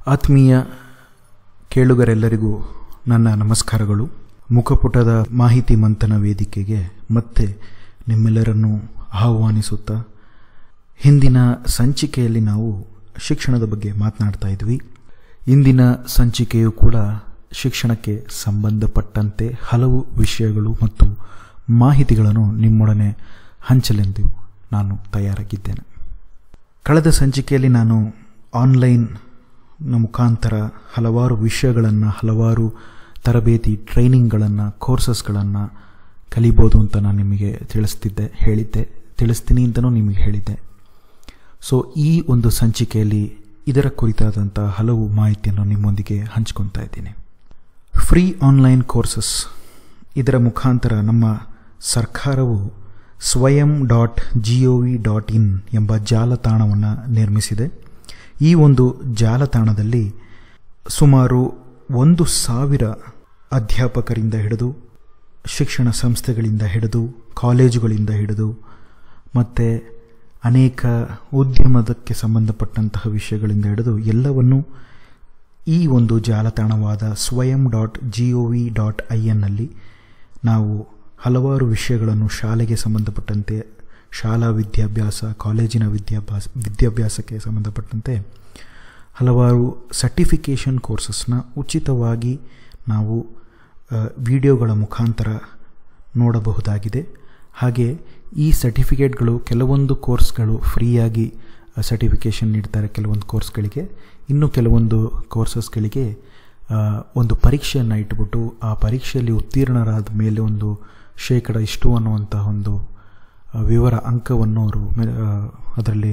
ಆತ್ಮೀಯ ಕೇಳುಗರೆಲ್ಲರಿಗೂ ನನ್ನ ನಮಸ್ಕಾರಗಳು ಮುಖಪುಟದ ಮಾಹಿತಿ ಮಂಥನ ವೇದಿಕೆಗೆ ಮತ್ತೆ ನಿಮ್ಮೆಲ್ಲರನ್ನು ಆಹ್ವಾನಿಸುತ್ತಾ ಹಿಂದಿನ ಸಂಚಿಕೆಯಲ್ಲಿ ನಾವು ಶಿಕ್ಷಣದ ಬಗ್ಗೆ ಮಾತನಾಡ್ತಾ ಇದ್ವಿ ಇಂದಿನ ಸಂಚಿಕೆಯು ಕೂಡ ಶಿಕ್ಷಣಕ್ಕೆ ಸಂಬಂಧಪಟ್ಟಂತೆ ಹಲವು ವಿಷಯಗಳು ಮತ್ತು ಮಾಹಿತಿಗಳನ್ನು ನಿಮ್ಮೊಡನೆ ಹಂಚಲೆಂದು ನಾನು ತಯಾರಾಗಿದ್ದೇನೆ ಕಳೆದ ಸಂಚಿಕೆಯಲ್ಲಿ ನಾನು ಆನ್ಲೈನ್ ಮುಖಾಂತರ ಹಲವಾರು ವಿಷಯಗಳನ್ನು ಹಲವಾರು ತರಬೇತಿ ಟ್ರೈನಿಂಗ್ಗಳನ್ನು ಕೋರ್ಸಸ್ಗಳನ್ನು ಕಲಿಬೋದು ಅಂತ ನಾನು ನಿಮಗೆ ತಿಳಿಸ್ತಿದ್ದೆ ಹೇಳಿದ್ದೆ ತಿಳಿಸ್ತೀನಿ ಅಂತಲೂ ನಿಮಗೆ ಹೇಳಿದ್ದೆ ಸೊ ಈ ಒಂದು ಸಂಚಿಕೆಯಲ್ಲಿ ಇದರ ಕುರಿತಾದಂಥ ಹಲವು ಮಾಹಿತಿಯನ್ನು ನಿಮ್ಮೊಂದಿಗೆ ಹಂಚ್ಕೊತಾ ಇದ್ದೀನಿ ಫ್ರೀ ಆನ್ಲೈನ್ ಕೋರ್ಸಸ್ ಇದರ ಮುಖಾಂತರ ನಮ್ಮ ಸರ್ಕಾರವು Swayam dot G O V dot in ಎಂಬ ಜಾಲತಾಣವನ್ನು ನಿರ್ಮಿಸಿದೆ ಈ ಒಂದು ಜಾಲತಾಣದಲ್ಲಿ ಸುಮಾರು ಒಂದು ಸಾವಿರ ಅಧ್ಯಾಪಕರಿಂದ ಹಿಡಿದು ಶಿಕ್ಷಣ ಸಂಸ್ಥೆಗಳಿಂದ ಹಿಡಿದು ಕಾಲೇಜುಗಳಿಂದ ಹಿಡಿದು ಮತ್ತು ಅನೇಕ ಉದ್ಯಮದಕ್ಕೆ ಸಂಬಂಧಪಟ್ಟಂತಹ ವಿಷಯಗಳಿಂದ ಹಿಡಿದು ಎಲ್ಲವನ್ನೂ ಈ ಒಂದು ಜಾಲತಾಣವಾದ Swayam dot G O V dot I ಎನ್ನಲ್ಲಿ ನಾವು ಹಲವಾರು ವಿಷಯಗಳನ್ನು ಶಾಲೆಗೆ ಸಂಬಂಧಪಟ್ಟಂತೆ ಶಾಲಾ ವಿದ್ಯಾಭ್ಯಾಸ ಕಾಲೇಜಿನ ವಿದ್ಯಾಭ್ಯಾಸ ವಿದ್ಯಾಭ್ಯಾಸಕ್ಕೆ ಸಂಬಂಧಪಟ್ಟಂತೆ ಹಲವಾರು ಸರ್ಟಿಫಿಕೇಷನ್ ಕೋರ್ಸಸ್ನ ಉಚಿತವಾಗಿ ನಾವು ವಿಡಿಯೋಗಳ ಮುಖಾಂತರ ನೋಡಬಹುದಾಗಿದೆ ಹಾಗೆ ಈ ಸರ್ಟಿಫಿಕೇಟ್ಗಳು ಕೆಲವೊಂದು ಕೋರ್ಸ್ಗಳು ಫ್ರೀಯಾಗಿ ಸರ್ಟಿಫಿಕೇಷನ್ ನೀಡ್ತಾರೆ ಕೆಲವೊಂದು ಕೋರ್ಸ್ಗಳಿಗೆ ಇನ್ನು ಕೆಲವೊಂದು ಕೋರ್ಸಸ್ಗಳಿಗೆ ಒಂದು ಪರೀಕ್ಷೆಯನ್ನು ಇಟ್ಬಿಟ್ಟು ಆ ಪರೀಕ್ಷೆಯಲ್ಲಿ ಉತ್ತೀರ್ಣರಾದ ಮೇಲೆ ಒಂದು ಶೇಕಡ ಇಷ್ಟು ಅನ್ನುವಂಥ ಒಂದು ವಿವರ ಅಂಕವನ್ನು ಅವರು ಅದರಲ್ಲಿ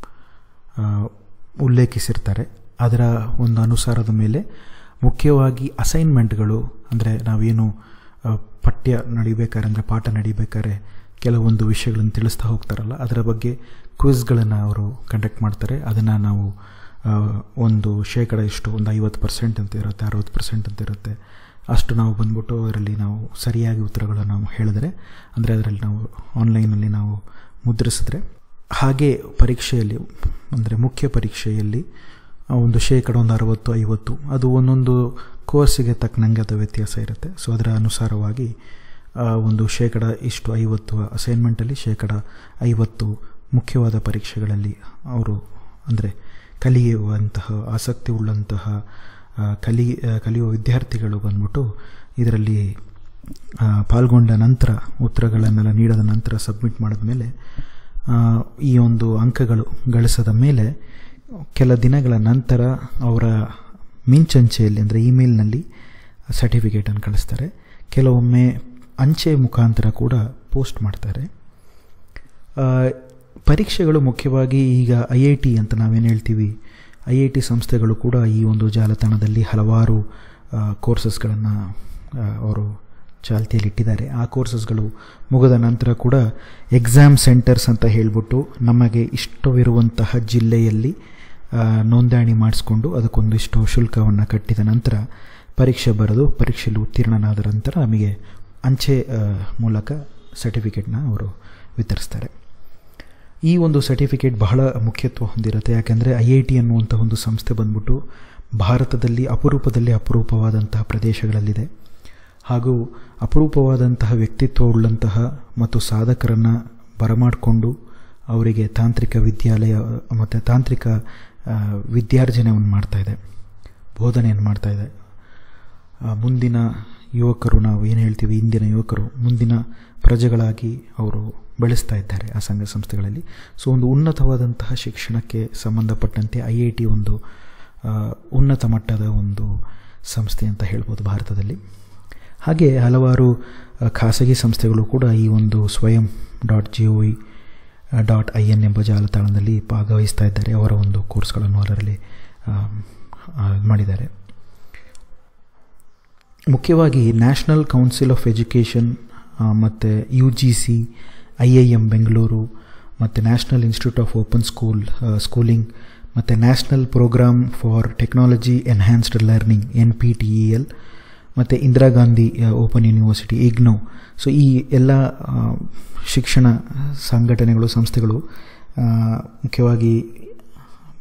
ಉಲ್ಲೇಖಿಸಿರ್ತಾರೆ ಅದರ ಒಂದು ಅನುಸಾರದ ಮೇಲೆ ಮುಖ್ಯವಾಗಿ ಅಸೈನ್ಮೆಂಟ್ಗಳು ಅಂದರೆ ನಾವೇನು ಪಠ್ಯ ನಡಿಬೇಕಾದ್ರೆ ಅಂದರೆ ಪಾಠ ನಡಿಬೇಕಾದ್ರೆ ಕೆಲವೊಂದು ವಿಷಯಗಳನ್ನು ತಿಳಿಸ್ತಾ ಹೋಗ್ತಾರಲ್ಲ ಅದರ ಬಗ್ಗೆ ಕ್ವಿಜ್ಗಳನ್ನು ಅವರು ಕಂಡಕ್ಟ್ ಮಾಡ್ತಾರೆ ಅದನ್ನು ನಾವು ಒಂದು ಶೇಕಡ ಇಷ್ಟು ಒಂದು ಐವತ್ತು ಪರ್ಸೆಂಟ್ ಅಂತ ಇರುತ್ತೆ ಅರವತ್ತು ಪರ್ಸೆಂಟ್ ಅಂತ ಇರುತ್ತೆ ಅಷ್ಟು ನಾವು ಬಂದ್ಬಿಟ್ಟು ಅದರಲ್ಲಿ ನಾವು ಸರಿಯಾಗಿ ಉತ್ತರಗಳನ್ನು ನಾವು ಹೇಳಿದ್ರೆ ಅಂದರೆ ಅದರಲ್ಲಿ ನಾವು ಆನ್ಲೈನಲ್ಲಿ ನಾವು ಮುದ್ರಿಸಿದ್ರೆ ಹಾಗೆ ಪರೀಕ್ಷೆಯಲ್ಲಿ ಅಂದರೆ ಮುಖ್ಯ ಪರೀಕ್ಷೆಯಲ್ಲಿ ಒಂದು ಶೇಕಡ ಒಂದು ಅರವತ್ತು ಐವತ್ತು ಅದು ಒಂದೊಂದು ಕೋರ್ಸಿಗೆ ತಕ್ಕನಂಗೆ ಅದು ವ್ಯತ್ಯಾಸ ಇರುತ್ತೆ ಸೊ ಅದರ ಅನುಸಾರವಾಗಿ ಒಂದು ಶೇಕಡ ಇಷ್ಟು ಐವತ್ತು ಅಸೈನ್ಮೆಂಟಲ್ಲಿ ಶೇಕಡ ಐವತ್ತು ಮುಖ್ಯವಾದ ಪರೀಕ್ಷೆಗಳಲ್ಲಿ ಅವರು ಅಂದರೆ ಕಲಿಯುವಂತಹ ಆಸಕ್ತಿ ಉಳ್ಳಂತಹ ಕಲಿ ಕಲಿಯುವ ವಿದ್ಯಾರ್ಥಿಗಳು ಬಂದ್ಬಿಟ್ಟು ಇದರಲ್ಲಿ ಪಾಲ್ಗೊಂಡ ನಂತರ ಉತ್ತರಗಳನ್ನೆಲ್ಲ ನೀಡಿದ ನಂತರ ಸಬ್ಮಿಟ್ ಮಾಡಿದ ಮೇಲೆ ಈ ಒಂದು ಅಂಕಗಳು ಗಳಿಸದ ಮೇಲೆ ಕೆಲ ದಿನಗಳ ನಂತರ ಅವರ ಮಿಂಚಂಚೆಯಲ್ಲಿ ಅಂದರೆ ಇಮೇಲ್ನಲ್ಲಿ ಸರ್ಟಿಫಿಕೇಟನ್ನು ಕಳಿಸ್ತಾರೆ ಕೆಲವೊಮ್ಮೆ ಅಂಚೆ ಮುಖಾಂತರ ಕೂಡ ಪೋಸ್ಟ್ ಮಾಡ್ತಾರೆ ಪರೀಕ್ಷೆಗಳು ಮುಖ್ಯವಾಗಿ ಈಗ ಐ ಐ ಟಿ ಅಂತ ನಾವೇನು ಹೇಳ್ತೀವಿ ಐ ಐ ಟಿ ಸಂಸ್ಥೆಗಳು ಕೂಡ ಈ ಒಂದು ಜಾಲತಾಣದಲ್ಲಿ ಹಲವಾರು ಕೋರ್ಸಸ್ಗಳನ್ನು ಅವರು ಚಾಲ್ತಿಯಲ್ಲಿ ಇಟ್ಟಿದ್ದಾರೆ ಆ ಕೋರ್ಸಸ್ಗಳು ಮುಗಿದ ನಂತರ ಕೂಡ ಎಕ್ಸಾಮ್ ಸೆಂಟರ್ಸ್ ಅಂತ ಹೇಳಿಬಿಟ್ಟು ನಮಗೆ ಇಷ್ಟವಿರುವಂತಹ ಜಿಲ್ಲೆಯಲ್ಲಿ ನೋಂದಣಿ ಮಾಡಿಸ್ಕೊಂಡು ಅದಕ್ಕೊಂದಿಷ್ಟು ಶುಲ್ಕವನ್ನು ಕಟ್ಟಿದ ನಂತರ ಪರೀಕ್ಷೆ ಬರೆದು ಪರೀಕ್ಷೆಯಲ್ಲಿ ಉತ್ತೀರ್ಣನಾದ ನಂತರ ನಮಗೆ ಅಂಚೆ ಮೂಲಕ ಸರ್ಟಿಫಿಕೇಟ್ನ ಅವರು ವಿತರಿಸ್ತಾರೆ ಈ ಒಂದು ಸರ್ಟಿಫಿಕೇಟ್ ಬಹಳ ಮುಖ್ಯತ್ವ ಹೊಂದಿರುತ್ತೆ ಯಾಕೆಂದರೆ ಐ ಐ ಟಿ ಅನ್ನುವಂಥ ಒಂದು ಸಂಸ್ಥೆ ಬಂದ್ಬಿಟ್ಟು ಭಾರತದಲ್ಲಿ ಅಪರೂಪದಲ್ಲಿ ಅಪರೂಪವಾದಂತಹ ಪ್ರದೇಶಗಳಲ್ಲಿದೆ ಹಾಗೂ ಅಪರೂಪವಾದಂತಹ ವ್ಯಕ್ತಿತ್ವ ಉಳ್ಳಂತಹ ಮತ್ತು ಸಾಧಕರನ್ನು ಬರಮಾಡಿಕೊಂಡು ಅವರಿಗೆ ತಾಂತ್ರಿಕ ವಿದ್ಯಾಲಯ ಮತ್ತು ತಾಂತ್ರಿಕ ವಿದ್ಯಾರ್ಜನೆಯನ್ನು ಮಾಡ್ತಾಯಿದೆ ಬೋಧನೆಯನ್ನು ಮಾಡ್ತಾಯಿದೆ ಮುಂದಿನ ಯುವಕರು ನಾವು ಏನು ಹೇಳ್ತೀವಿ ಇಂದಿನ ಯುವಕರು ಮುಂದಿನ ಪ್ರಜೆಗಳಾಗಿ ಅವರು ಬೆಳೆಸ್ತಾ ಇದ್ದಾರೆ ಆ ಸಂಘ ಸಂಸ್ಥೆಗಳಲ್ಲಿ ಸೊ ಒಂದು ಉನ್ನತವಾದಂತಹ ಶಿಕ್ಷಣಕ್ಕೆ ಸಂಬಂಧಪಟ್ಟಂತೆ ಐ ಐ ಟಿ ಒಂದು ಉನ್ನತ ಮಟ್ಟದ ಒಂದು ಸಂಸ್ಥೆ ಅಂತ ಹೇಳ್ಬೋದು ಭಾರತದಲ್ಲಿ ಹಾಗೆ ಹಲವಾರು ಖಾಸಗಿ ಸಂಸ್ಥೆಗಳು ಕೂಡ ಈ ಒಂದು Swayam dot G O V dot I N ಎಂಬ ಜಾಲತಾಣದಲ್ಲಿ ಭಾಗವಹಿಸ್ತಾ ಇದ್ದಾರೆ ಅವರ ಒಂದು ಕೋರ್ಸ್ಗಳನ್ನು ಅದರಲ್ಲಿ ಮಾಡಿದ್ದಾರೆ ಮುಖ್ಯವಾಗಿ ನ್ಯಾಷನಲ್ ಕೌನ್ಸಿಲ್ ಆಫ್ ಎಜುಕೇಷನ್ ಮತ್ತು U G C I I M Bengaluru ಮತ್ತು National Institute of Open School Schooling ಮತ್ತು National Programme for Technology Enhanced Learning N P T E L ಮತ್ತು Indira Gandhi Open University IGNOU so ಈ ಎಲ್ಲ ಶಿಕ್ಷಣ ಸಂಘಟನೆಗಳು ಸಂಸ್ಥೆಗಳು ಮುಖ್ಯವಾಗಿ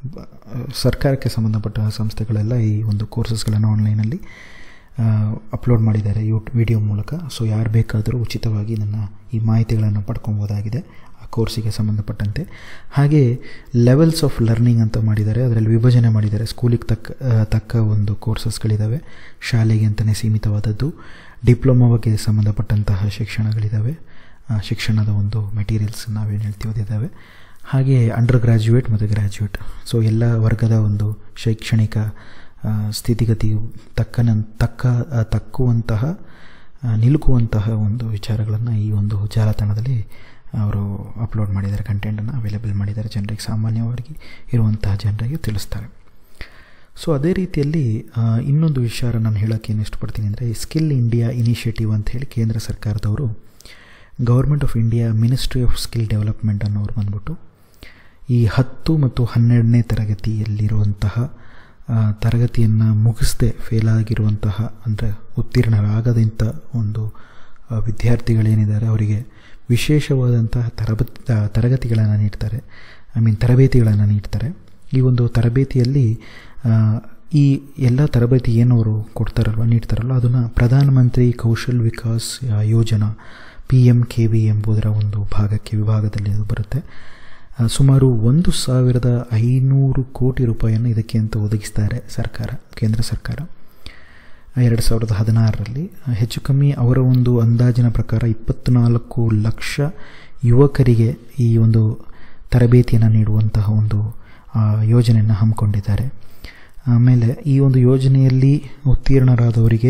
ಬ- ಸರ್ಕಾರಕ್ಕೆ ಸಂಬಂಧಪಟ್ಟ ಸಂಸ್ಥೆಗಳೆಲ್ಲ ಈ ಒಂದು ಕೋರ್ಸಸ್ಗಳನ್ನು ಆನ್ಲೈನಲ್ಲಿ ಅಪ್ಲೋಡ್ ಮಾಡಿದ್ದಾರೆ ಯೂ ವಿಡಿಯೋ ಮೂಲಕ ಸೊ ಯಾರು ಬೇಕಾದರೂ ಉಚಿತವಾಗಿ ನನ್ನ ಈ ಮಾಹಿತಿಗಳನ್ನು ಪಡ್ಕೊಬೋದಾಗಿದೆ ಆ ಕೋರ್ಸಿಗೆ ಸಂಬಂಧಪಟ್ಟಂತೆ ಹಾಗೆ ಲೆವೆಲ್ಸ್ ಆಫ್ ಲರ್ನಿಂಗ್ ಅಂತ ಮಾಡಿದ್ದಾರೆ ಅದರಲ್ಲಿ ವಿಭಜನೆ ಮಾಡಿದ್ದಾರೆ ಸ್ಕೂಲಿಗೆ ತಕ್ಕ ಆ, ತಕ್ಕ ಒಂದು ಕೋರ್ಸಸ್ಗಳಿದ್ದಾವೆ ಶಾಲೆಗೆ ಅಂತಲೇ ಸೀಮಿತವಾದದ್ದು ಡಿಪ್ಲೊಮಾಗೆ ಸಂಬಂಧಪಟ್ಟಂತಹ ಶಿಕ್ಷಣಗಳಿದ್ದಾವೆ ಆ, ಶಿಕ್ಷಣದ ಒಂದು ಮೆಟೀರಿಯಲ್ಸ್ ನಾವೇನು ಹೇಳ್ತೀವಿ ಅದಿದ್ದಾವೆ ಹಾಗೆ ಅಂಡರ್ ಗ್ರ್ಯಾಜುಯೇಟ್ ಮತ್ತು ಗ್ರ್ಯಾಜುಯೇಟ್ ಸೊ ಎಲ್ಲ ವರ್ಗದ ಒಂದು ಶೈಕ್ಷಣಿಕ ಆ, ಸ್ಥಿತಿಗತಿಯು ತಕ್ಕನ ತಕ್ಕ ಆ, ತಕ್ಕುವಂತಹ ಆ, ನಿಲುಕುವಂತಹ ಒಂದು ವಿಚಾರಗಳನ್ನು ಈ ಒಂದು ಜಾಲತಾಣದಲ್ಲಿ ಅವರು ಅಪ್ಲೋಡ್ ಮಾಡಿದ್ದಾರೆ ಕಂಟೆಂಟನ್ನು ಅವೈಲೇಬಲ್ ಮಾಡಿದ್ದಾರೆ ಜನರಿಗೆ ಸಾಮಾನ್ಯವಾಗಿ ಇರುವಂತಹ ಜನರಿಗೆ ತಿಳಿಸ್ತಾರೆ ಸೊ ಅದೇ ರೀತಿಯಲ್ಲಿ ಆ, ಇನ್ನೊಂದು ವಿಚಾರ ನಾನು ಹೇಳೋಕ್ಕೆ ಏನು ಇಷ್ಟಪಡ್ತೀನಿ ಅಂದರೆ ಸ್ಕಿಲ್ ಇಂಡಿಯಾ ಇನಿಷಿಯೇಟಿವ್ ಅಂತ ಹೇಳಿ ಕೇಂದ್ರ ಸರ್ಕಾರದವರು Government of India Ministry of Skill Development ಅನ್ನೋರು ಬಂದ್ಬಿಟ್ಟು ಈ ಹತ್ತು ಮತ್ತು ಹನ್ನೆರಡನೇ ತರಗತಿಯಲ್ಲಿರುವಂತಹ ಆ, ತರಗತಿಯನ್ನು ಮುಗಿಸದೆ ಫೇಲ್ ಆಗಿರುವಂತಹ ಅಂದರೆ ಉತ್ತೀರ್ಣರಾಗದಂಥ ಒಂದು ಆ, ವಿದ್ಯಾರ್ಥಿಗಳೇನಿದ್ದಾರೆ ಅವರಿಗೆ ವಿಶೇಷವಾದಂತಹ ತರಬ ತರಗತಿಗಳನ್ನು ನೀಡ್ತಾರೆ ಐ ಮೀನ್ ತರಬೇತಿಗಳನ್ನು ನೀಡ್ತಾರೆ ಈ ಒಂದು ತರಬೇತಿಯಲ್ಲಿ ಆ, ಈ ಎಲ್ಲ ತರಬೇತಿ ಏನು ಅವರು ಕೊಡ್ತಾರಲ್ವ ನೀಡ್ತಾರಲ್ವ ಅದನ್ನು ಪ್ರಧಾನಮಂತ್ರಿ ಕೌಶಲ್ ವಿಕಾಸ್ ಆ, ಯೋಜನಾ ಪಿ ಎಮ್ ಕೆ ವಿ ಎಂಬುದರ ಒಂದು ಭಾಗಕ್ಕೆ ವಿಭಾಗದಲ್ಲಿ ಅದು ಬರುತ್ತೆ ಆ, ಸುಮಾರು ಒಂದು ಸಾವಿರದ ಐನೂರು ಕೋಟಿ ರೂಪಾಯಿಯನ್ನು ಇದಕ್ಕೆ ಅಂತ ಒದಗಿಸ್ತಾರೆ ಸರ್ಕಾರ ಕೇಂದ್ರ ಸರ್ಕಾರ ಎರಡು ಸಾವಿರದ ಹದಿನಾರರಲ್ಲಿ ಹೆಚ್ಚು ಕಮ್ಮಿ ಅವರ ಒಂದು ಅಂದಾಜಿನ ಪ್ರಕಾರ ಇಪ್ಪತ್ತ್ನಾಲ್ಕು ಲಕ್ಷ ಯುವಕರಿಗೆ ಈ ಒಂದು ತರಬೇತಿಯನ್ನು ನೀಡುವಂತಹ ಒಂದು ಆ, ಯೋಜನೆಯನ್ನು ಹಮ್ಮಿಕೊಂಡಿದ್ದಾರೆ ಆಮೇಲೆ ಈ ಒಂದು ಯೋಜನೆಯಲ್ಲಿ ಉತ್ತೀರ್ಣರಾದವರಿಗೆ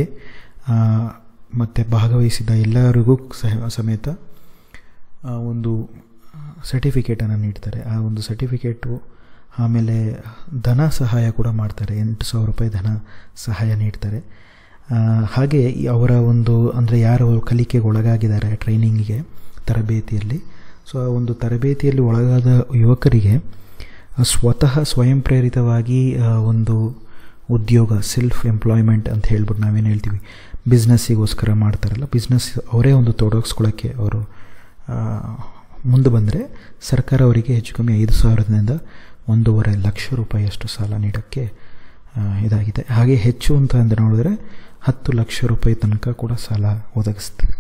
ಮತ್ತು ಭಾಗವಹಿಸಿದ ಎಲ್ಲರಿಗೂ ಸಹ ಸಮೇತ ಆ, ಒಂದು ಸರ್ಟಿಫಿಕೇಟನ್ನು ನೀಡ್ತಾರೆ ಆ ಒಂದು ಸರ್ಟಿಫಿಕೇಟು ಆಮೇಲೆ ಧನ ಸಹಾಯ ಕೂಡ ಮಾಡ್ತಾರೆ ಎಂಟು ಸಾವಿರ ರೂಪಾಯಿ ಧನ ಸಹಾಯ ನೀಡ್ತಾರೆ ಆ, ಹಾಗೆ ಈ ಅವರ ಒಂದು ಅಂದರೆ ಯಾರು ಕಲಿಕೆಗೆ ಒಳಗಾಗಿದ್ದಾರೆ ಟ್ರೈನಿಂಗಿಗೆ ತರಬೇತಿಯಲ್ಲಿ ಸೊ ಆ ಒಂದು ತರಬೇತಿಯಲ್ಲಿ ಒಳಗಾದ ಯುವಕರಿಗೆ ಸ್ವತಃ ಸ್ವಯಂ ಪ್ರೇರಿತವಾಗಿ ಆ, ಒಂದು ಉದ್ಯೋಗ ಸೆಲ್ಫ್ ಎಂಪ್ಲಾಯ್ಮೆಂಟ್ ಅಂತ ಹೇಳ್ಬಿಟ್ಟು ನಾವೇನು ಹೇಳ್ತೀವಿ ಬಿಸ್ನೆಸ್ಸಿಗೋಸ್ಕರ ಮಾಡ್ತಾರಲ್ಲ ಬಿಸ್ನೆಸ್ ಅವರೇ ಒಂದು ತೊಡಗಿಸ್ಕೊಳ್ಳೋಕ್ಕೆ ಅವರು ಆ, ಮುಂದೆ ಬಂದರೆ ಸರ್ಕಾರ ಅವರಿಗೆ ಹೆಚ್ಚು ಕಮ್ಮಿ ಐದು ಸಾವಿರದಿಂದ ಒಂದೂವರೆ ಲಕ್ಷ ರೂಪಾಯಿಯಷ್ಟು ಸಾಲ ನೀಡೋಕ್ಕೆ ಆ, ಇದಾಗಿದೆ ಹಾಗೆ ಹೆಚ್ಚು ಅಂತ ಅಂತ ನೋಡಿದ್ರೆ ಹತ್ತು ಲಕ್ಷ ರೂಪಾಯಿ ತನಕ ಕೂಡ ಸಾಲ ಒದಗಿಸ್ತದೆ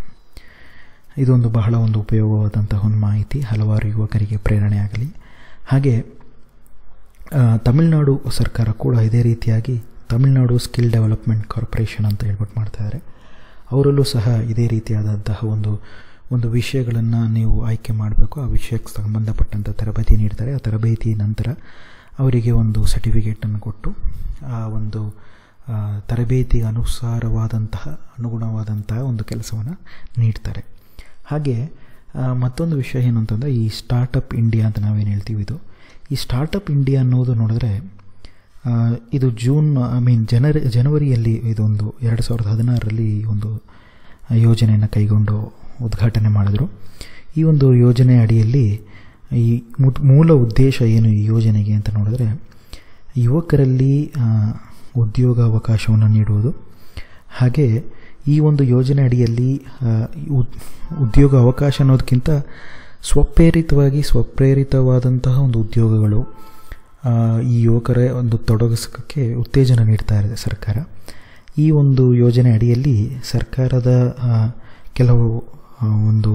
ಇದೊಂದು ಬಹಳ ಒಂದು ಉಪಯೋಗವಾದಂತಹ ಒಂದು ಮಾಹಿತಿ ಹಲವಾರು ಯುವಕರಿಗೆ ಪ್ರೇರಣೆ ಆಗಲಿ ಹಾಗೆ ಆ, ತಮಿಳುನಾಡು ಸರ್ಕಾರ ಕೂಡ ಇದೇ ರೀತಿಯಾಗಿ ತಮಿಳುನಾಡು ಸ್ಕಿಲ್ ಡೆವಲಪ್ಮೆಂಟ್ ಕಾರ್ಪೊರೇಷನ್ ಅಂತ ಹೇಳ್ಬಿಟ್ಟು ಮಾಡ್ತಾಯಿದ್ದಾರೆ ಅವರಲ್ಲೂ ಸಹ ಇದೇ ರೀತಿಯಾದಂತಹ ಒಂದು ಒಂದು ವಿಷಯಗಳನ್ನು ನೀವು ಆಯ್ಕೆ ಮಾಡಬೇಕು ಆ ವಿಷಯಕ್ಕೆ ಸಂಬಂಧಪಟ್ಟಂಥ ತರಬೇತಿ ನೀಡ್ತಾರೆ ಆ ತರಬೇತಿ ನಂತರ ಅವರಿಗೆ ಒಂದು ಸರ್ಟಿಫಿಕೇಟನ್ನು ಕೊಟ್ಟು ಆ ಒಂದು ಆ, ತರಬೇತಿಗೆ ಅನುಸಾರವಾದಂತಹ ಅನುಗುಣವಾದಂತಹ ಒಂದು ಕೆಲಸವನ್ನು ನೀಡ್ತಾರೆ ಹಾಗೆ ಆ, ಮತ್ತೊಂದು ವಿಷಯ ಏನು ಅಂತಂದರೆ ಈ ಸ್ಟಾರ್ಟಪ್ ಇಂಡಿಯಾ ಅಂತ ನಾವೇನು ಹೇಳ್ತೀವಿ ಇದು ಈ ಸ್ಟಾರ್ಟಪ್ ಇಂಡಿಯಾ ಅನ್ನೋದು ನೋಡಿದ್ರೆ ಆ, ಇದು ಜೂನ್ ಐ ಮೀನ್ ಜನರಿ ಜನವರಿಯಲ್ಲಿ ಇದೊಂದು ಎರಡು ಸಾವಿರದ ಹದಿನಾರರಲ್ಲಿ ಈ ಒಂದು ಯೋಜನೆಯನ್ನು ಕೈಗೊಂಡು ಉದ್ಘಾಟನೆ ಮಾಡಿದ್ರು ಈ ಒಂದು ಯೋಜನೆ ಅಡಿಯಲ್ಲಿ ಈ ಮು- ಮೂಲ ಉದ್ದೇಶ ಏನು ಈ ಯೋಜನೆಗೆ ಅಂತ ನೋಡಿದ್ರೆ ಯುವಕರಲ್ಲಿ ಆ, ಉದ್ಯೋಗ ಅವಕಾಶವನ್ನು ನೀಡುವುದು ಹಾಗೆ ಈ ಒಂದು ಯೋಜನೆ ಅಡಿಯಲ್ಲಿ ಆ, ಈ ಉದ್- ಉದ್ಯೋಗ ಅವಕಾಶ ಅನ್ನೋದಕ್ಕಿಂತ ಸ್ವಪ್ರೇರಿತವಾಗಿ ಸ್ವಪ್ರೇರಿತವಾದಂತಹ ಒಂದು ಉದ್ಯೋಗಗಳು ಆ, ಈ ಯುವಕರ ಒಂದು ತೊಡಗಿಸೋಕ್ಕೆ ಉತ್ತೇಜನ ನೀಡ್ತಾ ಇದೆ ಸರ್ಕಾರ ಈ ಒಂದು ಯೋಜನೆ ಅಡಿಯಲ್ಲಿ ಸರ್ಕಾರದ ಆ, ಕೆಲವು ಆ, ಒಂದು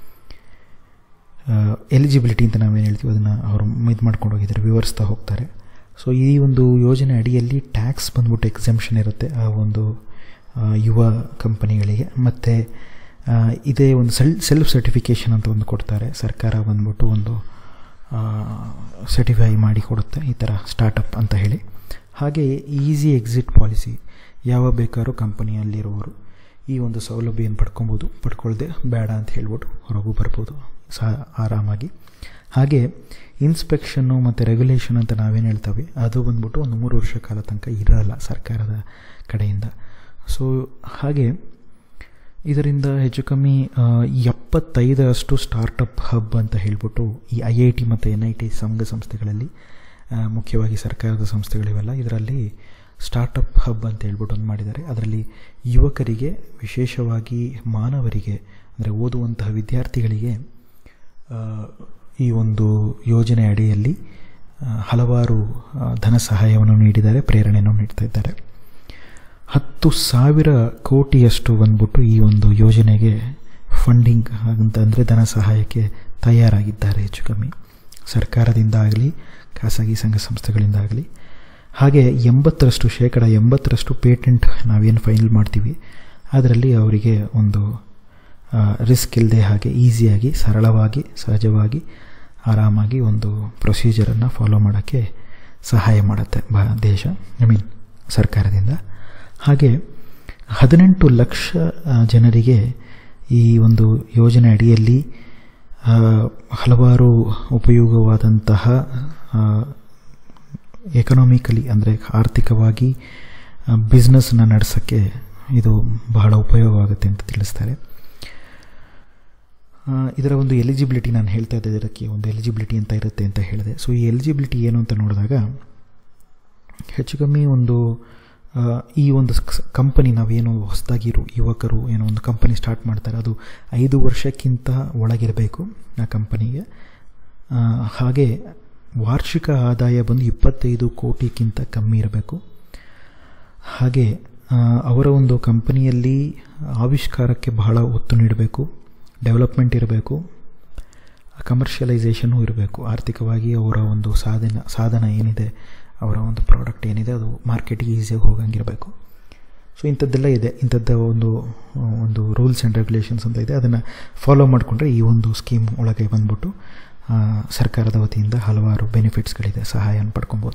ಎಲಿಜಿಬಿಲಿಟಿ ಅಂತ ನಾವೇನು ಹೇಳ್ತೀವಿ ಅದನ್ನು ಅವರು ಇದು ಮಾಡ್ಕೊಂಡು ಹೋಗಿದ್ದಾರೆ ವಿವರಿಸ್ತಾ ಹೋಗ್ತಾರೆ ಸೊ ಈ ಒಂದು ಯೋಜನೆ ಅಡಿಯಲ್ಲಿ ಟ್ಯಾಕ್ಸ್ ಬಂದ್ಬಿಟ್ಟು ಎಕ್ಸೆಂಪ್ಷನ್ ಇರುತ್ತೆ ಆ ಒಂದು ಆ, ಯುವ ಕಂಪನಿಗಳಿಗೆ ಮತ್ತು ಇದೇ ಒಂದು ಸೆಲ್ ಸೆಲ್ಫ್ ಸರ್ಟಿಫಿಕೇಷನ್ ಅಂತ ಒಂದು ಕೊಡ್ತಾರೆ ಸರ್ಕಾರ ಬಂದ್ಬಿಟ್ಟು ಒಂದು ಸರ್ಟಿಫೈ ಮಾಡಿ ಕೊಡುತ್ತೆ ಈ ಥರ ಸ್ಟಾರ್ಟಪ್ ಅಂತ ಹೇಳಿ ಹಾಗೆ ಈಸಿ ಎಕ್ಸಿಟ್ ಪಾಲಿಸಿ ಯಾವ ಬೇಕಾದ್ರೂ ಕಂಪನಿಯಲ್ಲಿರುವವರು ಈ ಒಂದು ಸೌಲಭ್ಯವನ್ನು ಪಡ್ಕೊಬೋದು ಪಡ್ಕೊಳ್ದೆ ಬೇಡ ಅಂತ ಹೇಳ್ಬಿಟ್ಟು ಹೊರಗೂ ಬರ್ಬೋದು ಸಹ ಆರಾಮಾಗಿ ಹಾಗೆ ಇನ್ಸ್ಪೆಕ್ಷನ್ನು ಮತ್ತು ರೆಗ್ಯುಲೇಷನ್ ಅಂತ ನಾವೇನು ಹೇಳ್ತೇವೆ ಅದು ಬಂದ್ಬಿಟ್ಟು ಒಂದು ಮೂರು ವರ್ಷ ಕಾಲ ತನಕ ಇರಲ್ಲ ಸರ್ಕಾರದ ಕಡೆಯಿಂದ ಸೊ ಹಾಗೆ ಇದರಿಂದ ಹೆಚ್ಚು ಕಮ್ಮಿ ಆ, ಎಪ್ಪತ್ತೈದರಷ್ಟು ಸ್ಟಾರ್ಟಪ್ ಹಬ್ ಅಂತ ಹೇಳ್ಬಿಟ್ಟು ಈ ಐ ಐ ಟಿ ಮತ್ತು ಎನ್ ಐ ಟಿ ಸಂಘ ಸಂಸ್ಥೆಗಳಲ್ಲಿ ಆ, ಮುಖ್ಯವಾಗಿ ಸರ್ಕಾರದ ಸಂಸ್ಥೆಗಳಿವೆಲ್ಲ ಇದರಲ್ಲಿ ಸ್ಟಾರ್ಟಪ್ ಹಬ್ ಅಂತ ಹೇಳ್ಬಿಟ್ಟು ಒಂದು ಮಾಡಿದ್ದಾರೆ ಅದರಲ್ಲಿ ಯುವಕರಿಗೆ ವಿಶೇಷವಾಗಿ ಮಾನವರಿಗೆ ಅಂದರೆ ಓದುವಂತಹ ವಿದ್ಯಾರ್ಥಿಗಳಿಗೆ ಆ, ಈ ಒಂದು ಯೋಜನೆ ಅಡಿಯಲ್ಲಿ ಹಲವಾರು ಧನ ಸಹಾಯವನ್ನು ನೀಡಿದ್ದಾರೆ ಪ್ರೇರಣೆಯನ್ನು ನೀಡ್ತಾ ಇದ್ದಾರೆ ಹತ್ತು ಸಾವಿರ ಕೋಟಿಯಷ್ಟು ಬಂದ್ಬಿಟ್ಟು ಈ ಒಂದು ಯೋಜನೆಗೆ ಫಂಡಿಂಗ್ ಅಂತ ಅಂದರೆ ಧನ ಸಹಾಯಕ್ಕೆ ತಯಾರಾಗಿದ್ದಾರೆ ಹೆಚ್ಚು ಕಮ್ಮಿ ಸರ್ಕಾರದಿಂದ ಆಗಲಿ ಖಾಸಗಿ ಸಂಘ ಸಂಸ್ಥೆಗಳಿಂದಾಗಲಿ ಹಾಗೆ ಎಂಬತ್ತರಷ್ಟು ಶೇಕಡ ಎಂಬತ್ತರಷ್ಟು ಪೇಟೆಂಟ್ ನಾವೇನು ಫೈನಲ್ ಮಾಡ್ತೀವಿ ಅದರಲ್ಲಿ ಅವರಿಗೆ ಒಂದು ರಿಸ್ಕ್ ಇಲ್ಲದೆ ಹಾಗೆ ಈಸಿಯಾಗಿ ಸರಳವಾಗಿ ಸಹಜವಾಗಿ ಆರಾಮಾಗಿ ಒಂದು ಪ್ರೊಸೀಜರನ್ನು ಫಾಲೋ ಮಾಡೋಕ್ಕೆ ಸಹಾಯ ಮಾಡುತ್ತೆ ಬ ದೇಶ ಐ ಮೀನ್ ಸರ್ಕಾರದಿಂದ ಹಾಗೆ ಹದಿನೆಂಟು ಲಕ್ಷ ಜನರಿಗೆ ಈ ಒಂದು ಯೋಜನೆ ಅಡಿಯಲ್ಲಿ ಹಲವಾರು ಉಪಯೋಗವಾದಂತಹ ಎಕನಾಮಿಕಲಿ ಅಂದರೆ ಆರ್ಥಿಕವಾಗಿ ಬಿಸ್ನೆಸ್ನ ನಡೆಸೋಕ್ಕೆ ಇದು ಬಹಳ ಉಪಯೋಗವಾಗುತ್ತೆ ಅಂತ ತಿಳಿಸ್ತಾರೆ ಇದರ ಒಂದು ಎಲಿಜಿಬಿಲಿಟಿ ನಾನು ಹೇಳ್ತಾ ಇದ್ದೆ ಇದಕ್ಕೆ ಒಂದು ಎಲಿಜಿಬಿಲಿಟಿ ಅಂತ ಇರುತ್ತೆ ಅಂತ ಹೇಳಿದೆ ಸೊ ಈ ಎಲಿಜಿಬಿಲಿಟಿ ಏನು ಅಂತ ನೋಡಿದಾಗ ಹೆಚ್ಚು ಕಮ್ಮಿ ಒಂದು ಈ ಒಂದು ಕಂಪನಿ ನಾವೇನು ಹೊಸದಾಗಿರೋ ಯುವಕರು ಏನೋ ಒಂದು ಕಂಪನಿ ಸ್ಟಾರ್ಟ್ ಮಾಡ್ತಾರೆ ಅದು ಐದು ವರ್ಷಕ್ಕಿಂತ ಒಳಗಿರಬೇಕು ಆ ಕಂಪನಿಗೆ ಹಾಗೆ ವಾರ್ಷಿಕ ಆದಾಯ ಬಂದು ಇಪ್ಪತ್ತೈದು ಕೋಟಿಗಿಂತ ಕಮ್ಮಿ ಇರಬೇಕು ಹಾಗೆ ಅವರ ಒಂದು ಕಂಪನಿಯಲ್ಲಿ ಆವಿಷ್ಕಾರಕ್ಕೆ ಬಹಳ ಒತ್ತು ನೀಡಬೇಕು ಡೆವಲಪ್ಮೆಂಟ್ ಇರಬೇಕು ಕಮರ್ಷಿಯಲೈಸೇಷನ್ನು ಇರಬೇಕು ಆರ್ಥಿಕವಾಗಿ ಅವರ ಒಂದು ಸಾಧನ ಸಾಧನ ಏನಿದೆ ಅವರ ಒಂದು ಪ್ರಾಡಕ್ಟ್ ಏನಿದೆ ಅದು ಮಾರ್ಕೆಟಿಗೆ ಈಸಿಯಾಗಿ ಹೋಗಂಗಿರಬೇಕು ಸೊ ಇಂಥದ್ದೆಲ್ಲ ಇದೆ ಇಂಥದ್ದು ಒಂದು ಒಂದು ರೂಲ್ಸ್ ಆ್ಯಂಡ್ ರೆಗ್ಯುಲೇಷನ್ಸ್ ಅಂತ ಇದೆ ಅದನ್ನು ಫಾಲೋ ಮಾಡಿಕೊಂಡ್ರೆ ಈ ಒಂದು ಸ್ಕೀಮ್ ಒಳಗೆ ಬಂದ್ಬಿಟ್ಟು ಸರ್ಕಾರದ ವತಿಯಿಂದ ಹಲವಾರು ಬೆನಿಫಿಟ್ಸ್ಗಳಿದೆ ಸಹಾಯನ ಪಡ್ಕೊಬೋದು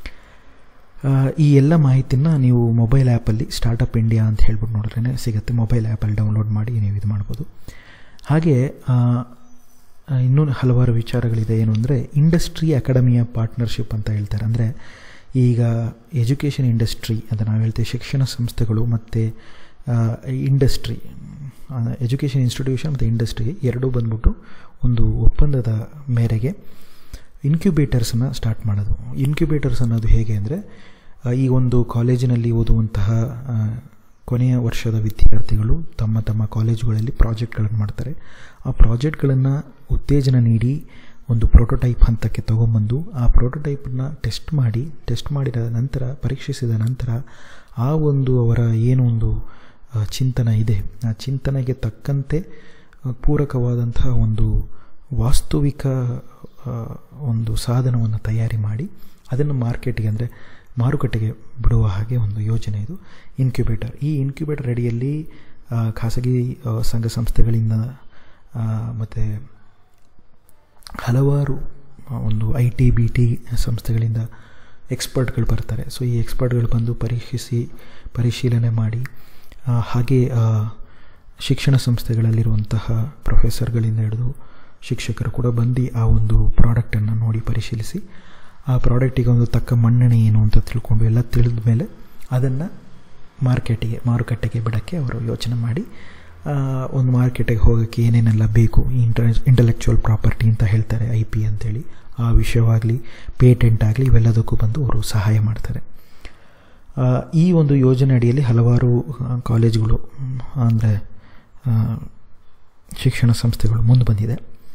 ಈ ಎಲ್ಲ ಮಾಹಿತಿನ ನೀವು ಮೊಬೈಲ್ ಆ್ಯಪಲ್ಲಿ ಸ್ಟಾರ್ಟಪ್ ಇಂಡಿಯಾ ಅಂತ ಹೇಳ್ಬಿಟ್ಟು ನೋಡಿದ್ರೆ ಸಿಗುತ್ತೆ ಮೊಬೈಲ್ ಆ್ಯಪಲ್ಲಿ ಡೌನ್ಲೋಡ್ ಮಾಡಿ ನೀವು ಇದು ಮಾಡ್ಬೋದು ಹಾಗೆ ಇನ್ನೂ ಹಲವಾರು ವಿಚಾರಗಳಿದೆ ಏನು ಅಂದರೆ ಇಂಡಸ್ಟ್ರಿ ಅಕಾಡೆಮಿಯ ಪಾರ್ಟ್ನರ್ಶಿಪ್ ಅಂತ ಹೇಳ್ತಾರೆ ಅಂದರೆ ಈಗ ಎಜುಕೇಷನ್ ಇಂಡಸ್ಟ್ರಿ ಅಂತ ನಾವು ಹೇಳ್ತೀವಿ ಶಿಕ್ಷಣ ಸಂಸ್ಥೆಗಳು ಮತ್ತು ಇಂಡಸ್ಟ್ರಿ ಎಜುಕೇಷನ್ ಇನ್ಸ್ಟಿಟ್ಯೂಷನ್ ಮತ್ತು ಇಂಡಸ್ಟ್ರಿ ಎರಡೂ ಬಂದ್ಬಿಟ್ಟು ಒಂದು ಒಪ್ಪಂದದ ಮೇರೆಗೆ ಇನ್ಕ್ಯುಬೇಟರ್ಸನ್ನು ಸ್ಟಾರ್ಟ್ ಮಾಡೋದು ಇನ್ಕ್ಯುಬೇಟರ್ಸ್ ಅನ್ನೋದು ಹೇಗೆ ಅಂದರೆ ಈ ಒಂದು ಕಾಲೇಜಿನಲ್ಲಿ ಓದುವಂತಹ ಕೊನೆಯ ವರ್ಷದ ವಿದ್ಯಾರ್ಥಿಗಳು ತಮ್ಮ ತಮ್ಮ ಕಾಲೇಜುಗಳಲ್ಲಿ ಪ್ರಾಜೆಕ್ಟ್ಗಳನ್ನು ಮಾಡ್ತಾರೆ ಆ ಪ್ರಾಜೆಕ್ಟ್ಗಳನ್ನು ಉತ್ತೇಜನ ನೀಡಿ ಒಂದು ಪ್ರೋಟೋಟೈಪ್ ಹಂತಕ್ಕೆ ತೊಗೊಂಬಂದು ಆ ಪ್ರೋಟೋಟೈಪನ್ನ ಟೆಸ್ಟ್ ಮಾಡಿ ಟೆಸ್ಟ್ ಮಾಡಿದ ನಂತರ ಪರೀಕ್ಷಿಸಿದ ನಂತರ ಆ ಒಂದು ಅವರ ಏನು ಒಂದು ಚಿಂತನ ಇದೆ ಆ ಚಿಂತನೆಗೆ ತಕ್ಕಂತೆ ಪೂರಕವಾದಂತಹ ಒಂದು ವಾಸ್ತವಿಕ ಒಂದು ಸಾಧನವನ್ನು ತಯಾರಿ ಮಾಡಿ ಅದನ್ನು ಮಾರ್ಕೆಟಿಗೆ ಅಂದರೆ ಮಾರುಕಟ್ಟೆಗೆ ಬಿಡುವ ಹಾಗೆ ಒಂದು ಯೋಜನೆ ಇದು ಇನ್ಕ್ಯುಬೇಟರ್ ಈ ಇನ್ಕ್ಯುಬೇಟರ್ ಅಡಿಯಲ್ಲಿ ಖಾಸಗಿ ಸಂಘ ಸಂಸ್ಥೆಗಳಿಂದ ಮತ್ತು ಹಲವಾರು ಒಂದು ಐ ಟಿ ಬಿ ಟಿ ಸಂಸ್ಥೆಗಳಿಂದ ಎಕ್ಸ್ಪರ್ಟ್ಗಳು ಬರ್ತಾರೆ ಸೊ ಈ ಎಕ್ಸ್ಪರ್ಟ್ಗಳು ಬಂದು ಪರೀಕ್ಷಿಸಿ ಪರಿಶೀಲನೆ ಮಾಡಿ ಹಾಗೆ ಶಿಕ್ಷಣ ಸಂಸ್ಥೆಗಳಲ್ಲಿರುವಂತಹ ಪ್ರೊಫೆಸರ್ಗಳಿಂದ ಹಿಡಿದು ಶಿಕ್ಷಕರು ಕೂಡ ಬಂದು ಆ ಒಂದು ಪ್ರಾಡಕ್ಟನ್ನು ನೋಡಿ ಪರಿಶೀಲಿಸಿ ಆ ಪ್ರಾಡಕ್ಟಿಗೆ ಒಂದು ತಕ್ಕ ಮನ್ನಣೆ ಏನು ಅಂತ ತಿಳ್ಕೊಂಡು ಎಲ್ಲ ತಿಳಿದ ಮೇಲೆ ಅದನ್ನು ಮಾರ್ಕೆಟಿಗೆ ಮಾರುಕಟ್ಟೆಗೆ ಬಿಡೋಕ್ಕೆ ಅವರು ಯೋಚನೆ ಮಾಡಿ ಒಂದು ಮಾರ್ಕೆಟಿಗೆ ಹೋಗೋಕ್ಕೆ ಏನೇನೆಲ್ಲ ಬೇಕು ಇಂಟರ್ ಇಂಟಲೆಕ್ಚುವಲ್ ಪ್ರಾಪರ್ಟಿ ಅಂತ ಹೇಳ್ತಾರೆ ಐ ಪಿ ಅಂತೇಳಿ ಆ ವಿಷಯವಾಗಲಿ ಪೇಟೆಂಟ್ ಆಗಲಿ ಇವೆಲ್ಲದಕ್ಕೂ ಬಂದು ಅವರು ಸಹಾಯ ಮಾಡ್ತಾರೆ ಈ ಒಂದು ಯೋಜನೆ ಅಡಿಯಲ್ಲಿ ಹಲವಾರು ಕಾಲೇಜುಗಳು ಅಂದರೆ ಶಿಕ್ಷಣ ಸಂಸ್ಥೆಗಳು ಮುಂದೆ ಬಂದಿದೆ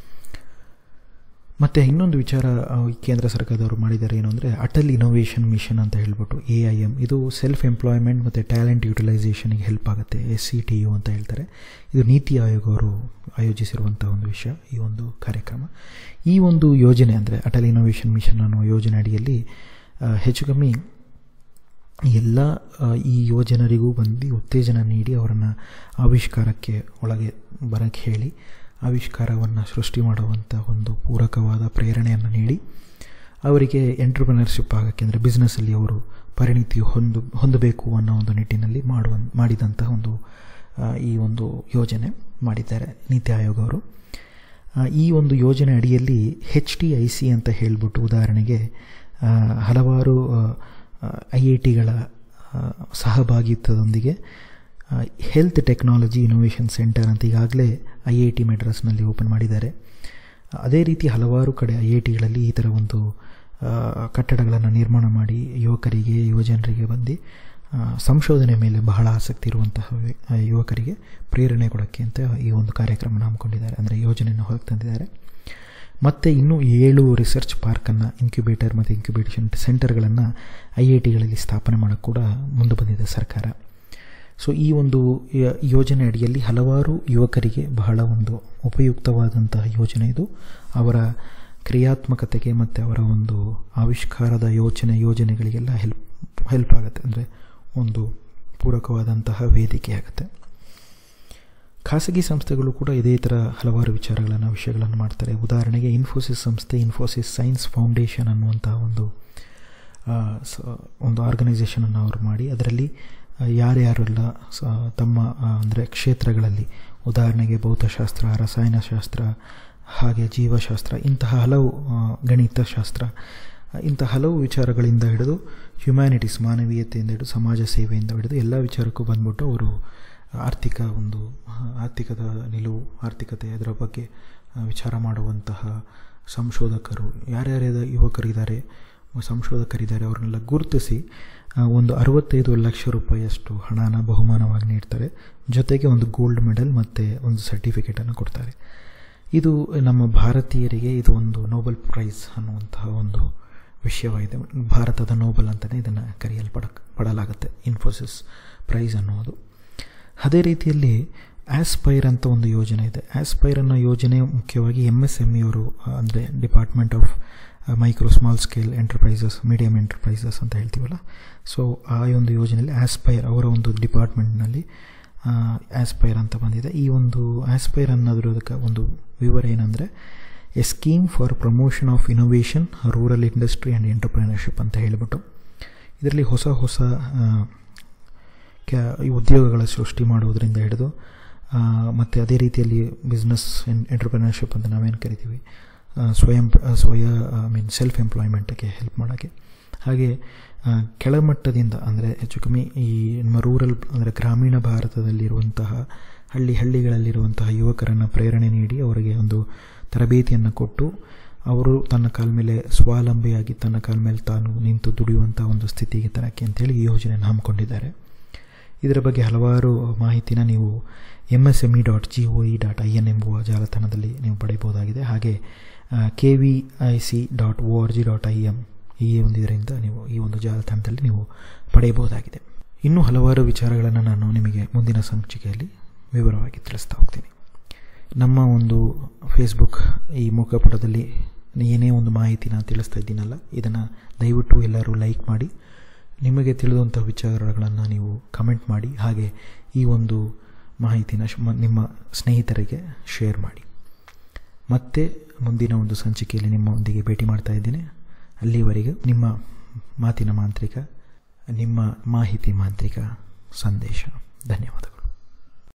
ಮತ್ತು ಇನ್ನೊಂದು ವಿಚಾರ ಕೇಂದ್ರ ಸರ್ಕಾರದವರು ಮಾಡಿದ್ದಾರೆ ಏನು ಅಂದರೆ ಅಟಲ್ ಇನೋವೇಷನ್ ಮಿಷನ್ ಅಂತ ಹೇಳ್ಬಿಟ್ಟು ಎ ಐ ಎಮ್ ಇದು ಸೆಲ್ಫ್ ಎಂಪ್ಲಾಯ್ಮೆಂಟ್ ಮತ್ತು ಟ್ಯಾಲೆಂಟ್ ಯುಟಿಲೈಸೇಷನ್ಗೆ ಹೆಲ್ಪ್ ಆಗುತ್ತೆ ಎಸ್ ಸಿ ಟಿ ಯು ಅಂತ ಹೇಳ್ತಾರೆ ಇದು ನೀತಿ ಆಯೋಗ ಅವರು ಆಯೋಜಿಸಿರುವಂಥ ಒಂದು ವಿಷಯ ಈ ಒಂದು ಕಾರ್ಯಕ್ರಮ ಈ ಒಂದು ಯೋಜನೆ ಅಂದರೆ ಅಟಲ್ ಇನೋವೇಷನ್ ಮಿಷನ್ ಅನ್ನೋ ಯೋಜನೆ ಅಡಿಯಲ್ಲಿ ಹೆಚ್ಚು ಕಮ್ಮಿ ಎಲ್ಲ ಈ ಯುವಜನರಿಗೂ ಬಂದು ಉತ್ತೇಜನ ನೀಡಿ ಅವರನ್ನು ಆವಿಷ್ಕಾರಕ್ಕೆ ಒಳಗೆ ಬರೋಕ್ಕೆ ಹೇಳಿ ಆವಿಷ್ಕಾರವನ್ನು ಸೃಷ್ಟಿ ಮಾಡುವಂಥ ಒಂದು ಪೂರಕವಾದ ಪ್ರೇರಣೆಯನ್ನು ನೀಡಿ ಅವರಿಗೆ ಎಂಟ್ರಪ್ರಿನರ್ಶಿಪ್ ಆಗೋಕ್ಕೆ ಅಂದರೆ ಬಿಸ್ನೆಸ್ಸಲ್ಲಿ ಅವರು ಪರಿಣಿತಿ ಹೊಂದು ಹೊಂದಬೇಕು ಅನ್ನೋ ಒಂದು ನಿಟ್ಟಿನಲ್ಲಿ ಮಾಡುವ ಮಾಡಿದಂತಹ ಒಂದು ಈ ಒಂದು ಯೋಜನೆ ಮಾಡಿದ್ದಾರೆ ನೀತಿ ಆಯೋಗ ಅವರು ಈ ಒಂದು ಯೋಜನೆ ಅಡಿಯಲ್ಲಿ ಹೆಚ್ ಟಿ ಐ ಸಿ ಅಂತ ಹೇಳಿಬಿಟ್ಟು ಉದಾಹರಣೆಗೆ ಹಲವಾರು ಐ ಐ ಟಿಗಳ ಸಹಭಾಗಿತ್ವದೊಂದಿಗೆ ಹೆಲ್ತ್ ಟೆಕ್ನಾಲಜಿ ಇನೋವೇಷನ್ ಸೆಂಟರ್ ಅಂತ ಈಗಾಗಲೇ ಐ ಐ ಟಿ ಮೆಡ್ರಾಸ್ನಲ್ಲಿ ಓಪನ್ ಮಾಡಿದ್ದಾರೆ ಅದೇ ರೀತಿ ಹಲವಾರು ಕಡೆ ಐ ಐ ಟಿಗಳಲ್ಲಿ ಈ ಥರ ಒಂದು ಕಟ್ಟಡಗಳನ್ನು ನಿರ್ಮಾಣ ಮಾಡಿ ಯುವಕರಿಗೆ ಯುವಜನರಿಗೆ ಬಂದು ಸಂಶೋಧನೆ ಮೇಲೆ ಬಹಳ ಆಸಕ್ತಿ ಇರುವಂತಹ ಯುವಕರಿಗೆ ಪ್ರೇರಣೆ ಕೊಡೋಕ್ಕೆ ಅಂತ ಈ ಒಂದು ಕಾರ್ಯಕ್ರಮ ಹಮ್ಮಿಕೊಂಡಿದ್ದಾರೆ ಅಂದರೆ ಯೋಜನೆಯನ್ನು ಹೊರಗೆ ತಂದಿದ್ದಾರೆ ಮತ್ತು ಇನ್ನೂ ಏಳು ರಿಸರ್ಚ್ ಪಾರ್ಕನ್ನು ಇನ್ಕ್ಯುಬೇಟರ್ ಮತ್ತು ಇನ್ಕ್ಯುಬೇಷನ್ ಸೆಂಟರ್ಗಳನ್ನು ಐ ಐ ಟಿಗಳಲ್ಲಿ ಸ್ಥಾಪನೆ ಮಾಡೋಕ್ಕೆ ಕೂಡ ಮುಂದೆ ಬಂದಿದೆ ಸರ್ಕಾರ ಸೊ ಈ ಒಂದು ಯೋಜನೆ ಅಡಿಯಲ್ಲಿ ಹಲವಾರು ಯುವಕರಿಗೆ ಬಹಳ ಒಂದು ಉಪಯುಕ್ತವಾದಂತಹ ಯೋಜನೆ ಇದು ಅವರ ಕ್ರಿಯಾತ್ಮಕತೆಗೆ ಮತ್ತು ಅವರ ಒಂದು ಆವಿಷ್ಕಾರದ ಯೋಚನೆ ಯೋಜನೆಗಳಿಗೆಲ್ಲ ಹೆಲ್ಪ್ ಹೆಲ್ಪ್ ಆಗುತ್ತೆ ಅಂದರೆ ಒಂದು ಪೂರಕವಾದಂತಹ ವೇದಿಕೆ ಆಗುತ್ತೆ ಖಾಸಗಿ ಸಂಸ್ಥೆಗಳು ಕೂಡ ಇದೇ ಥರ ಹಲವಾರು ವಿಚಾರಗಳನ್ನು ವಿಷಯಗಳನ್ನು ಮಾಡ್ತಾರೆ ಉದಾಹರಣೆಗೆ ಇನ್ಫೋಸಿಸ್ ಸಂಸ್ಥೆ ಇನ್ಫೋಸಿಸ್ ಸೈನ್ಸ್ ಫೌಂಡೇಶನ್ ಅನ್ನುವಂತಹ ಒಂದು ಒಂದು ಆರ್ಗನೈಸೇಷನನ್ನು ಅವರು ಮಾಡಿ ಅದರಲ್ಲಿ ಯಾರ್ಯಾರೆಲ್ಲ ತಮ್ಮ ಅಂದರೆ ಕ್ಷೇತ್ರಗಳಲ್ಲಿ ಉದಾಹರಣೆಗೆ ಭೌತಶಾಸ್ತ್ರ ರಸಾಯನಶಾಸ್ತ್ರ ಹಾಗೆ ಜೀವಶಾಸ್ತ್ರ ಇಂತಹ ಹಲವು ಗಣಿತಶಾಸ್ತ್ರ ಇಂಥ ಹಲವು ವಿಚಾರಗಳಿಂದ ಹಿಡಿದು ಹ್ಯುಮ್ಯಾನಿಟೀಸ್ ಮಾನವೀಯತೆಯಿಂದ ಹಿಡಿದು ಸಮಾಜ ಸೇವೆಯಿಂದ ಹಿಡಿದು ಎಲ್ಲ ವಿಚಾರಕ್ಕೂ ಬಂದ್ಬಿಟ್ಟು ಅವರು ಆರ್ಥಿಕ ಒಂದು ಆರ್ಥಿಕದ ನಿಲುವು ಆರ್ಥಿಕತೆ ಅದರ ಬಗ್ಗೆ ವಿಚಾರ ಮಾಡುವಂತಹ ಸಂಶೋಧಕರು ಯಾರ್ಯಾರ ಯುವಕರಿದ್ದಾರೆ ಸಂಶೋಧಕರಿದ್ದಾರೆ ಅವ್ರನ್ನೆಲ್ಲ ಗುರುತಿಸಿ ಒಂದು ಅರವತ್ತೈದು ಲಕ್ಷ ರೂಪಾಯಿಯಷ್ಟು ಹಣನ ಬಹುಮಾನವಾಗಿ ನೀಡ್ತಾರೆ ಜೊತೆಗೆ ಒಂದು ಗೋಲ್ಡ್ ಮೆಡಲ್ ಮತ್ತು ಒಂದು ಸರ್ಟಿಫಿಕೇಟನ್ನು ಕೊಡ್ತಾರೆ ಇದು ನಮ್ಮ ಭಾರತೀಯರಿಗೆ ಇದು ಒಂದು ನೋಬೆಲ್ ಪ್ರೈಸ್ ಅನ್ನುವಂತಹ ಒಂದು ವಿಷಯವಾಗಿದೆ ಭಾರತದ ನೋಬೆಲ್ ಅಂತಲೇ ಇದನ್ನು ಕರೆಯಲ್ಪಡ ಪಡಲಾಗುತ್ತೆ ಇನ್ಫೋಸಿಸ್ ಪ್ರೈಸ್ ಅನ್ನೋದು ಅದೇ ರೀತಿಯಲ್ಲಿ ಆಸ್ಪೈರ್ ಅಂತ ಒಂದು ಯೋಜನೆ ಇದೆ ಆಸ್ಪೈರ್ ಅನ್ನೋ ಯೋಜನೆ ಮುಖ್ಯವಾಗಿ ಎಮ್ ಎಸ್ ಎಮ್ ಇವರು ಅಂದರೆ department of micro small scale enterprises medium enterprises ಅಂತ ಹೇಳ್ತೀವಲ್ಲ ಸೊ ಆ ಒಂದು ಯೋಜನೆಯಲ್ಲಿ ಆಸ್ಪೈರ್ ಅವರ ಒಂದು ಡಿಪಾರ್ಟ್ಮೆಂಟ್ನಲ್ಲಿ ಆಸ್ಪೈರ್ ಅಂತ ಬಂದಿದೆ ಈ ಒಂದು ಆಸ್ಪೈರ್ ಅನ್ನೋದ್ರದಕ್ಕೆ ಒಂದು ವಿವರ ಏನಂದರೆ a scheme for promotion of innovation rural industry and entrepreneurship ಅಂತ ಹೇಳಿಬಿಟ್ಟು ಇದರಲ್ಲಿ ಹೊಸ ಹೊಸ ಕ್ಯಾ ಈ ಉದ್ಯೋಗಗಳ ಸೃಷ್ಟಿ ಮಾಡುವುದರಿಂದ ಹಿಡಿದು ಮತ್ತು ಅದೇ ರೀತಿಯಲ್ಲಿ ಬಿಸ್ನೆಸ್ ಎಂಟರ್ಪ್ರಿನರ್ಶಿಪ್ ಅಂತ ನಾವೇನು ಕರಿತೀವಿ ಸ್ವಯಂ ಸ್ವಯ ಐ ಮೀನ್ ಸೆಲ್ಫ್ ಎಂಪ್ಲಾಯ್ಮೆಂಟ್ಗೆ ಹೆಲ್ಪ್ ಮಾಡೋಕ್ಕೆ ಹಾಗೆ ಕೆಳಮಟ್ಟದಿಂದ ಅಂದರೆ ಹೆಚ್ಚು ಕಮ್ಮಿ ಈ ನಮ್ಮ ರೂರಲ್ ಅಂದರೆ ಗ್ರಾಮೀಣ ಭಾರತದಲ್ಲಿರುವಂತಹ ಹಳ್ಳಿ ಹಳ್ಳಿಗಳಲ್ಲಿರುವಂತಹ ಯುವಕರನ್ನು ಪ್ರೇರಣೆ ನೀಡಿ ಅವರಿಗೆ ಒಂದು ತರಬೇತಿಯನ್ನು ಕೊಟ್ಟು ಅವರು ತನ್ನ ಕಾಲ ಮೇಲೆ ಸ್ವಾವಲಂಬಿಯಾಗಿ ತನ್ನ ಕಾಲ ಮೇಲೆ ತಾನು ನಿಂತು ದುಡಿಯುವಂಥ ಒಂದು ಸ್ಥಿತಿಗೆ ತರಕ್ಕೆ ಅಂತೇಳಿ ಈ ಯೋಜನೆಯನ್ನು ಹಮ್ಮಿಕೊಂಡಿದ್ದಾರೆ ಇದರ ಬಗ್ಗೆ ಹಲವಾರು ಮಾಹಿತಿನ ನೀವು M S M E dot G O E dot I N ಎಂಬುವ ಜಾಲತಾಣದಲ್ಲಿ ನೀವು ಪಡೆಯಬಹುದಾಗಿದೆ ಹಾಗೆ K V I C dot O R G dot I M ಈ ಒಂದು ಇದರಿಂದ ನೀವು ಈ ಒಂದು ಜಾಲತಾಣದಲ್ಲಿ ನೀವು ಪಡೆಯಬಹುದಾಗಿದೆ ಇನ್ನೂ ಹಲವಾರು ವಿಚಾರಗಳನ್ನು ನಾನು ನಿಮಗೆ ಮುಂದಿನ ಸಂಚಿಕೆಯಲ್ಲಿ ವಿವರವಾಗಿ ತಿಳಿಸ್ತಾ ಹೋಗ್ತೀನಿ ನಮ್ಮ ಒಂದು ಫೇಸ್ಬುಕ್ ಈ ಮುಖಪುಟದಲ್ಲಿ ಏನೇ ಒಂದು ಮಾಹಿತಿನ ತಿಳಿಸ್ತಾ ಇದ್ದೀನಲ್ಲ ಇದನ್ನು ದಯವಿಟ್ಟು ಎಲ್ಲರೂ ಲೈಕ್ ಮಾಡಿ ನಿಮಗೆ ತಿಳಿದಂಥ ವಿಚಾರಗಳನ್ನು ನೀವು ಕಮೆಂಟ್ ಮಾಡಿ ಹಾಗೆ ಈ ಒಂದು ಮಾಹಿತಿನ ನಿಮ್ಮ ಸ್ನೇಹಿತರಿಗೆ ಶೇರ್ ಮಾಡಿ ಮತ್ತೆ ಮುಂದಿನ ಒಂದು ಸಂಚಿಕೆಯಲ್ಲಿ ನಿಮ್ಮೊಂದಿಗೆ ಭೇಟಿ ಮಾಡ್ತಾ ಇದ್ದೀನಿ ಅಲ್ಲಿವರೆಗೆ ನಿಮ್ಮ ಮಾತಿನ ಮಾಂತ್ರಿಕ ನಿಮ್ಮ ಮಾಹಿತಿ ಮಾಂತ್ರಿಕ ಸಂದೇಶ ಧನ್ಯವಾದಗಳು